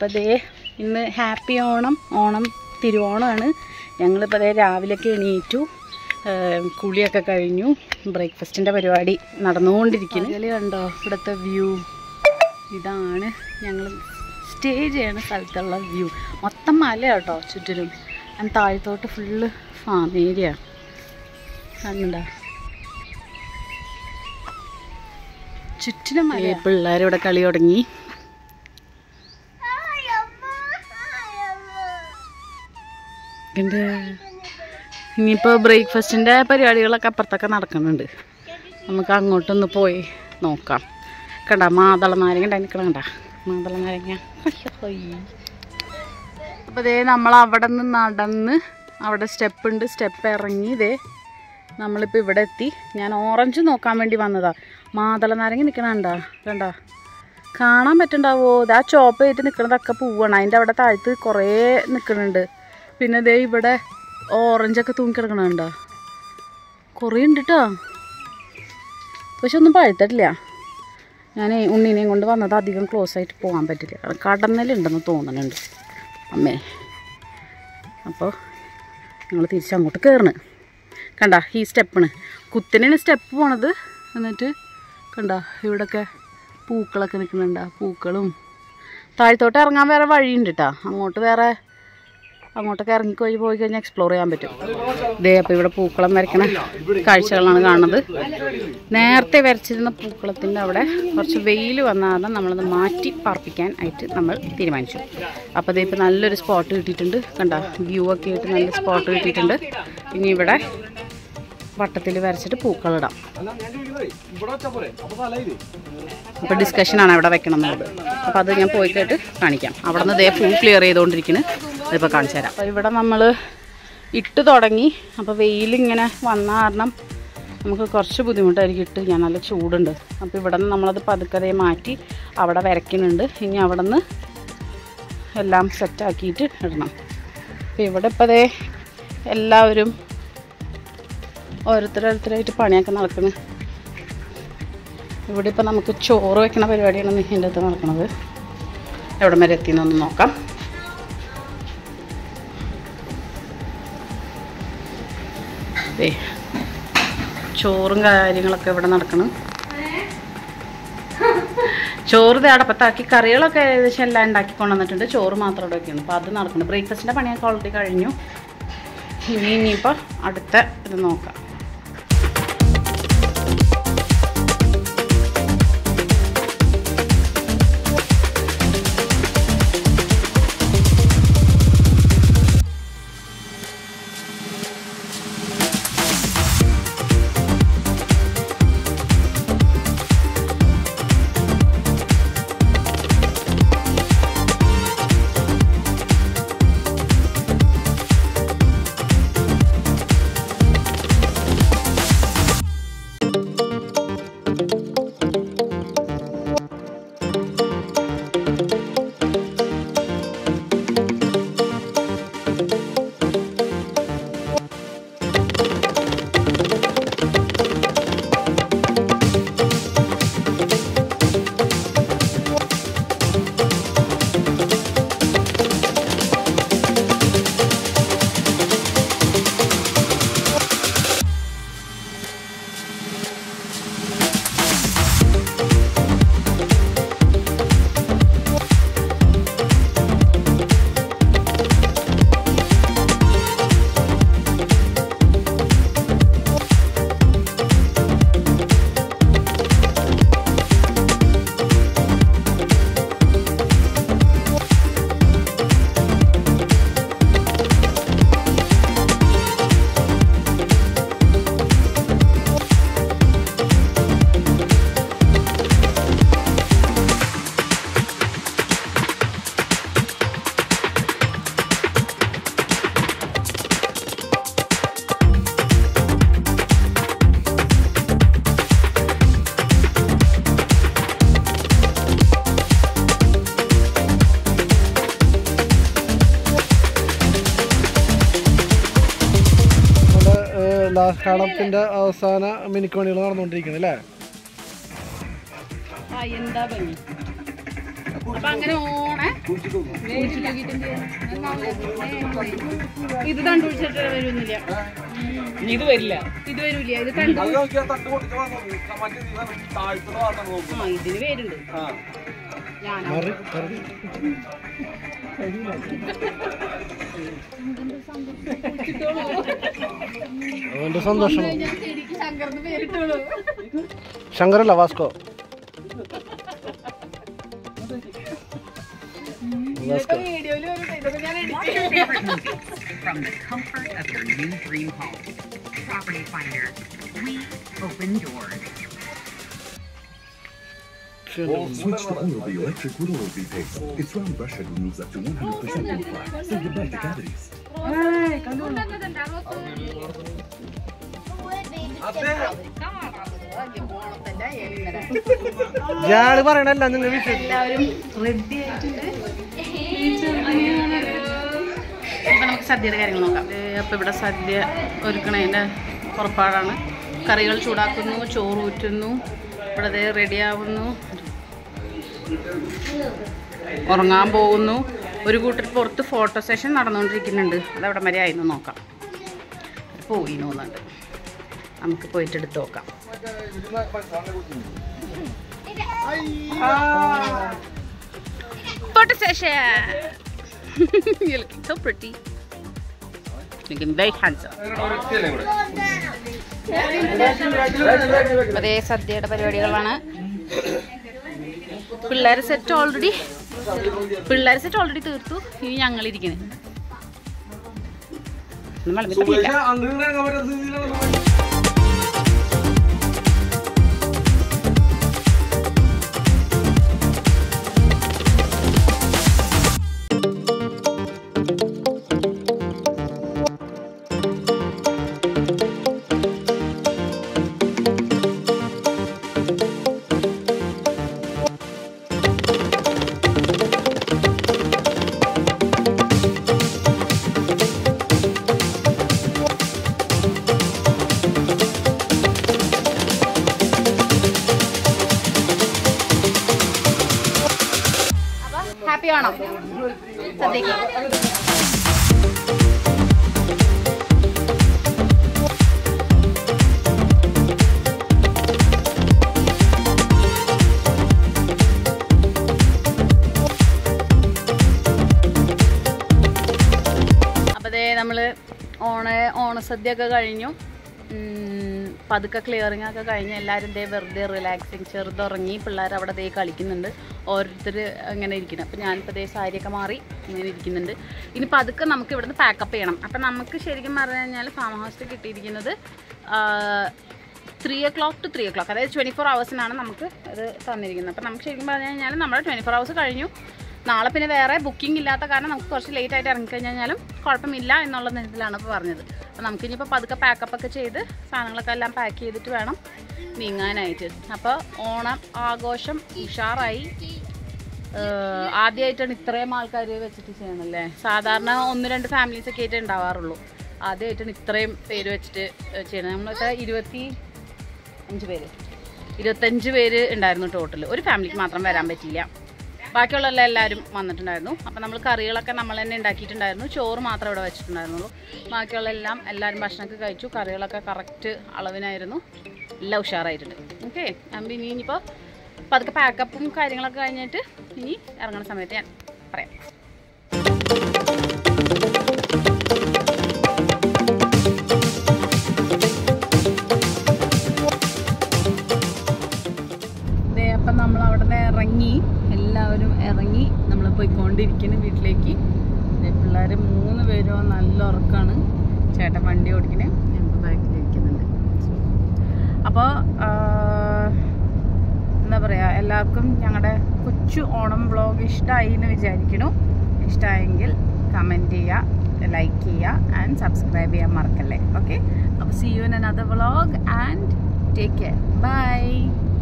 അപ്പോൾ ദേ ഇന്ന് ഹാപ്പി ഓണം ഓണം തിരുവോണമാണ് ഞങ്ങളിപ്പോൾ ദേ രാവിലെയൊക്കെ എണീറ്റു ഏം, കുളിയൊക്കെ കഴിഞ്ഞു ബ്രേക്ക്ഫാസ്റ്റിൻ്റെ പരിപാടി നടന്നുകൊണ്ടിരിക്കുന്നു ഇതിൽ കണ്ടോ ഇവിടുത്തെ വ്യൂ ഇതാണ് ഞങ്ങൾ സ്റ്റേ ചെയ്യുന്ന സ്ഥലത്തുള്ള വ്യൂ മൊത്തം മല കേട്ടോ ചുറ്റിലും ഞാൻ താഴത്തോട്ട് ഫുള്ള് ഫാം ഏരിയ കണ്ടോ ചുറ്റിനും മല പിള്ളേർ ഇവിടെ കളി തുടങ്ങി ഉണ്ട് ഇനിയിപ്പോൾ ബ്രേക്ക്ഫാസ്റ്റിൻ്റെ പരിപാടികളൊക്കെ അപ്പുറത്തൊക്കെ നടക്കുന്നുണ്ട് നമുക്ക് അങ്ങോട്ടൊന്ന് പോയി നോക്കാം കണ്ട മാതള നാരങ്ങ ഉണ്ടായി നിൽക്കണം കണ്ട മാതള നാരങ്ങ അപ്പോൾ ദേ നമ്മൾ അവിടെ നിന്ന് നടന്ന് അവിടെ സ്റ്റെപ്പ് ഉണ്ട് സ്റ്റെപ്പ് ഇറങ്ങി ഇതേ നമ്മളിപ്പോൾ ഇവിടെ എത്തി ഞാൻ ഓറഞ്ച് നോക്കാൻ വേണ്ടി വന്നതാ മാതള നാരങ്ങ നിൽക്കണണ്ട കണ്ട കാണാൻ പറ്റുണ്ടാവോ ഇതാ ചോപ്പ് ചെയ്തിട്ട് നിൽക്കണതൊക്കെ പൂവാണ് അതിൻ്റെ അവിടെ താഴത്ത് കുറേ നിൽക്കുന്നുണ്ട് പിന്നെ ദേ ഇവിടെ ഓറഞ്ചൊക്കെ തൂങ്ങിക്കിടക്കണുണ്ടോ കുറേ ഉണ്ട് കേട്ടോ പക്ഷെ ഒന്നും പഴുത്തിട്ടില്ല ഞാൻ ഉണ്ണീനെയും കൊണ്ട് വന്നത് അധികം ക്ലോസ് ആയിട്ട് പോകാൻ പറ്റില്ല കാരണം കടന്നലുണ്ടെന്ന് തോന്നുന്നുണ്ട് അമ്മേ അപ്പോൾ ഞങ്ങൾ തിരിച്ചങ്ങോട്ട് കയറണ് കണ്ട ഈ സ്റ്റെപ്പാണ് കുത്തിനാണ് സ്റ്റെപ്പ് പോണത് എന്നിട്ട് കണ്ട ഇവിടെയൊക്കെ പൂക്കളൊക്കെ നിൽക്കുന്നുണ്ട് പൂക്കളും താഴത്തോട്ട് ഇറങ്ങാൻ വേറെ വഴിയുണ്ട് കേട്ടോ അങ്ങോട്ട് വേറെ അങ്ങോട്ടൊക്കെ ഇറങ്ങി പോയി പോയി കഴിഞ്ഞാൽ എക്സ്പ്ലോർ ചെയ്യാൻ പറ്റും ദേ അപ്പോൾ ഇവിടെ പൂക്കളം വരയ്ക്കണ കാഴ്ചകളാണ് കാണുന്നത് നേരത്തെ വരച്ചിരുന്ന പൂക്കളത്തിൻ്റെ അവിടെ കുറച്ച് വെയിൽ വന്നാൽ നമ്മളത് മാറ്റി പാർപ്പിക്കാൻ ആയിട്ട് നമ്മൾ തീരുമാനിച്ചു അപ്പോൾ ദേ ഇപ്പോൾ നല്ലൊരു സ്പോട്ട് കിട്ടിയിട്ടുണ്ട് കണ്ട വ്യൂ ഒക്കെ ആയിട്ട് നല്ല സ്പോട്ട് കിട്ടിയിട്ടുണ്ട് ഇനി ഇവിടെ വട്ടത്തിൽ വരച്ചിട്ട് പൂക്കളിടാം അപ്പോൾ ഡിസ്കഷനാണ് അവിടെ വെക്കണം എന്നുള്ളത് അപ്പോൾ അത് ഞാൻ പോയി കേട്ട് കാണിക്കാം അവിടെ നിന്ന് ദേ ഫുൾ ക്ലിയർ ചെയ്തുകൊണ്ടിരിക്കുന്നു അതിപ്പോൾ കാണിച്ചു തരാം അപ്പോൾ ഇവിടെ നമ്മൾ ഇട്ട് തുടങ്ങി അപ്പോൾ വെയിലിങ്ങനെ വന്ന കാരണം നമുക്ക് കുറച്ച് ബുദ്ധിമുട്ടായിരിക്കും ഇട്ട് ഞാൻ നല്ല ചൂടുണ്ട് അപ്പോൾ ഇവിടെ നിന്ന് നമ്മളത് പതുക്കതേ മാറ്റി അവിടെ വരയ്ക്കുന്നുണ്ട് ഇനി അവിടെ നിന്ന് എല്ലാം സെറ്റാക്കിയിട്ട് ഇടണം അപ്പോൾ ഇവിടെ ഇപ്പോൾ ദേ എല്ലാവരും ഓരോരുത്തരോരുത്തരായിട്ട് പണിയൊക്കെ നടക്കുന്നു ഇവിടെ ഇപ്പോൾ നമുക്ക് ചോറ് വെക്കണ പരിപാടിയാണ് ഇതിൻ്റെ അകത്ത് നടക്കുന്നത് എവിടം വരെ എത്തിയെന്നൊന്ന് നോക്കാം ദേ ചോറും കാര്യങ്ങളൊക്കെ ഇവിടെ നടക്കണം ചോറ് ദേ അടപ്പത്താക്കി കറികളൊക്കെ ഏകദേശം എല്ലാം ഉണ്ടാക്കി കൊണ്ടുവന്നിട്ടുണ്ട് ചോറ് മാത്രം ഇവിടെ വെക്കുന്നു അപ്പോൾ അത് നടക്കുന്നു ബ്രേക്ക്ഫാസ്റ്റിൻ്റെ പണിയൊക്കെ ഓൾറെഡി കഴിഞ്ഞു ഇനി ഇനിയിപ്പോൾ അടുത്ത ഇത് നോക്കാം ലാസ്കാണത്തിന്റെ അവസാന മിനുക്കുപണികൾ നടന്നുകൊണ്ടിരിക്കുന്നത് അല്ലേ ആ എന്താ ഭംഗി അപ്പൊ അങ്ങനെ ഓണേ ഇത് തണ്ടു പിടിച്ചിട്ട് വരുന്നില്ല ഇത് വരില്ല ഇത് വരൂല ഇത് തണ്ടു അത് നോക്കിയാ തട്ട് പൊട്ടിച്ച് വന്നു. മറ്റേ നീ താഴ്ത്തുന്ന ഭാഗത്താണ് നോക്കുക. ആ ഇതിന് പേരുണ്ട് ആ. ഞാനാ അവന്റെ സന്തോഷം ഞാൻ ശരിക്കും ശങ്കറിന് പേരിട്ടോളൂ ശങ്കരല്ല വാസ്കോ ഇതൊക്കെ വീഡിയോയില് വരും ഇതൊക്കെ ഞാൻ edit ചെയ്യും. from the comfort of your new dream home. Property Finder. We open doors. Switch to Oral-B Electric with Oral-B Paste. Its round brush head removes up to 100% of plaque, so you bite the cavities. ഞാള് പറയണല്ല നിന്റെ വിഷയം എല്ലാവരും ready ആയിട്ടുണ്ട് ഇപ്പൊ നമുക്ക് സദ്യയുടെ കാര്യങ്ങൾ നോക്കാം ഏ, അപ്പൊ ഇവിടെ സദ്യ ഒരുക്കണതിന്റെ പുറപ്പാടാണ് കറികൾ ചൂടാക്കുന്നു ചോറ് ഊറ്റുന്നു ഇവിടെ ദേ റെഡിയാവുന്നു ഉറങ്ങാൻ പോകുന്നു ഒരു കൂട്ടർ പുറത്ത് ഫോട്ടോ സെഷൻ നടന്നുകൊണ്ടിരിക്കുന്നുണ്ട് അത് അവിടെ വരെ ആയിരുന്നു നോക്കാം പോയി തോന്നുന്നുണ്ട് നമുക്ക് പോയിട്ട് എടുത്ത് നോക്കാം Photo session. You're looking so pretty. Looking very handsome. അതേ സദ്യയുടെ പരിപാടികളാണ് പിള്ളേർ സെറ്റ് ഓൾറെഡി പിള്ളേർ സെറ്റ് ഓൾറെഡി തീർത്തു ഇനി ഞങ്ങൾ ഇരിക്കുന്നത് സുമേഷ് അങ്ങോട്ട് ഇറങ്ങാൻ പറ്റാത്ത രീതിയിലാണ് സുമേഷ്. ഹാപ്പി ആണോ സദ്യക്ക് അപ്പോൾ ദേ നമ്മൾ ഓണ ഓണസദ്യ ഒക്കെ കഴിഞ്ഞു ഉം, പതുക്കെ ക്ലിയറിംഗ് ഒക്കെ കഴിഞ്ഞ് എല്ലാവരും ദേ വെറുതെ റിലാക്സിങ് ചെറുതുറങ്ങി പിള്ളേർ അവിടെ ദേ കളിക്കുന്നുണ്ട് ഓരോരുത്തർ അങ്ങനെ ഇരിക്കണം അപ്പോൾ ഞാനിപ്പോൾ ദേ സാരിയൊക്കെ മാറി ഇങ്ങനെ ഇരിക്കുന്നുണ്ട് ഇനി പതുക്കെ നമുക്ക് ഇവിടുന്ന് പാക്കപ്പ് ചെയ്യണം അപ്പം നമുക്ക് ശരിക്കും പറഞ്ഞു കഴിഞ്ഞാൽ ഫാം ഹൗസിൽ കിട്ടിയിരിക്കുന്നത് three o'clock to three o'clock അതായത് ട്വൻറ്റി ഫോർ ഹവേഴ്സിനാണ് നമുക്ക് ഇത് തന്നിരിക്കുന്നത് അപ്പോൾ നമുക്ക് ശരിക്കും പറഞ്ഞു കഴിഞ്ഞാൽ നമ്മുടെ ട്വൻറ്റി ഫോർ ഹവേഴ്സ് കഴിഞ്ഞു നാളെ പിന്നെ വേറെ ബുക്കിംഗ് ഇല്ലാത്ത കാരണം നമുക്ക് കുറച്ച് ലേറ്റ് ആയിട്ട് ഇറങ്ങിക്കഴിഞ്ഞാലും കുഴപ്പമില്ല എന്നുള്ള ഇതിലാണ് ഇപ്പോൾ പറഞ്ഞത് അപ്പോൾ നമുക്കിനിയിപ്പോൾ പതുക്കെ പാക്കപ്പ് ഒക്കെ ചെയ്ത് സാധനങ്ങളൊക്കെ എല്ലാം പാക്ക് ചെയ്തിട്ട് വേണം നീങ്ങാനായിട്ട് അപ്പോൾ ഓണം ആഘോഷം ഉഷാറായി ഏഹ് ആദ്യമായിട്ടാണ് ഇത്രയും ആൾക്കാർ വെച്ചിട്ട് ചെയ്യണല്ലേ സാധാരണ ഒന്ന് രണ്ട് ഫാമിലീസ് ഒക്കെ ആയിട്ട് ഉണ്ടാവാറുള്ളൂ ആദ്യമായിട്ടാണ് ഇത്രയും പേര് വെച്ചിട്ട് ഏഹ് ചെയ്യണത് നമ്മളൊക്കെ ഇരുപത്തി അഞ്ച് പേര് ഇരുപത്തഞ്ച് പേര് ഉണ്ടായിരുന്നു ടോട്ടൽ ഒരു ഫാമിലിക്ക് മാത്രം വരാൻ പറ്റിയില്ല ബാക്കിയുള്ള എല്ലാവരും വന്നിട്ടുണ്ടായിരുന്നു അപ്പം നമ്മൾ കറികളൊക്കെ നമ്മൾ തന്നെ ഉണ്ടാക്കിയിട്ടുണ്ടായിരുന്നു ചോറ് മാത്രമേ ഇവിടെ വെച്ചിട്ടുണ്ടായിരുന്നുള്ളൂ ബാക്കിയുള്ള എല്ലാം എല്ലാവരും ഭക്ഷണമൊക്കെ കഴിച്ചു കറികളൊക്കെ കറക്റ്റ് അളവിനായിരുന്നു എല്ലാം ഉഷാറായിട്ടുണ്ട് ഓക്കെ അപ്പം ഇനി ഇനിയിപ്പോൾ പതുക്കെ പാക്കപ്പും കാര്യങ്ങളൊക്കെ കഴിഞ്ഞിട്ട് ഇനി ഇറങ്ങുന്ന സമയത്ത് ഞാൻ പറയാം ദേ അപ്പം നമ്മൾ അവിടെ നിന്ന് ഇറങ്ങി എല്ലാവരും ഇറങ്ങി നമ്മൾ പോയിക്കൊണ്ടിരിക്കുന്നു വീട്ടിലേക്ക് പിള്ളേർ മൂന്ന് പേരും നല്ല ഉറക്കമാണ് ചേട്ടൻ വണ്ടി ഓടിക്കണേ ഞങ്ങൾ ബാക്കിൽ ഇരിക്കുന്നുണ്ട് അപ്പോൾ എന്താ പറയുക എല്ലാവർക്കും ഞങ്ങളുടെ കൊച്ചു ഓണം വ്ളോഗ് ഇഷ്ടമായി എന്ന് വിചാരിക്കണു ഇഷ്ടമായെങ്കിൽ കമൻറ്റ് ചെയ്യുക ലൈക്ക് ചെയ്യുക ആൻഡ് സബ്സ്ക്രൈബ് ചെയ്യാൻ മറക്കല്ലേ ഓക്കെ അപ്പോൾ see you in another vlog and take care by